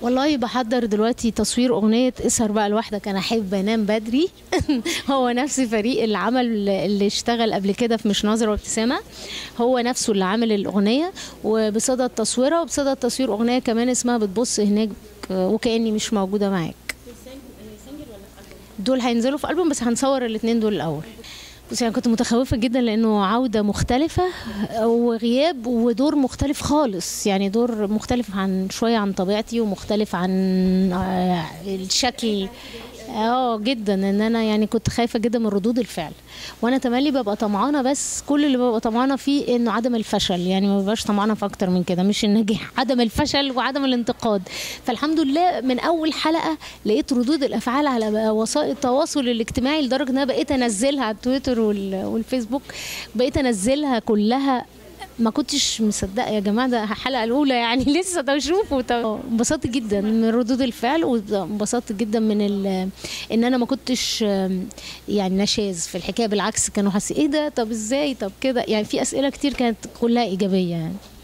والله بحضر دلوقتي تصوير أغنية اسهر بقى لوحدك أنا أحب أنام بدري هو نفس فريق العمل اللي اشتغل قبل كده في مش ناظرة وابتسامة هو نفسه اللي عامل الأغنية وبصدد تصويرها وبصدد تصوير أغنية كمان اسمها بتبص هناك وكأني مش موجودة معاك دول هينزلوا في ألبوم بس هنصور الاتنين دول الأول بس يعني كنت متخوفة جدا لأنه عودة مختلفة وغياب ودور مختلف خالص يعني دور مختلف عن شوية عن طبيعتي ومختلف عن آه، الشكل اه جدا ان انا يعني كنت خايفه جدا من ردود الفعل وانا تملي ببقى طمعانه بس كل اللي ببقى طمعانه فيه انه عدم الفشل يعني ما ببقاش طمعانه في اكتر من كده مش النجاح عدم الفشل وعدم الانتقاد فالحمد لله من اول حلقه لقيت ردود الافعال على بقى وسائل التواصل الاجتماعي لدرجه ان انا بقيت انزلها على التويتر وال- والفيسبوك بقيت انزلها كلها ما كنتش مصدقه يا جماعه ده الحلقه الاولى يعني لسه ده شوفوا طب- انبسطت جدا من ردود الفعل وانبسطت جدا من ال- ان انا ما كنتش آم، يعني نشاز في الحكايه بالعكس كانوا حاسين ايه ده طب ازاي طب كده يعني في اسئله كتير كانت كلها ايجابيه يعني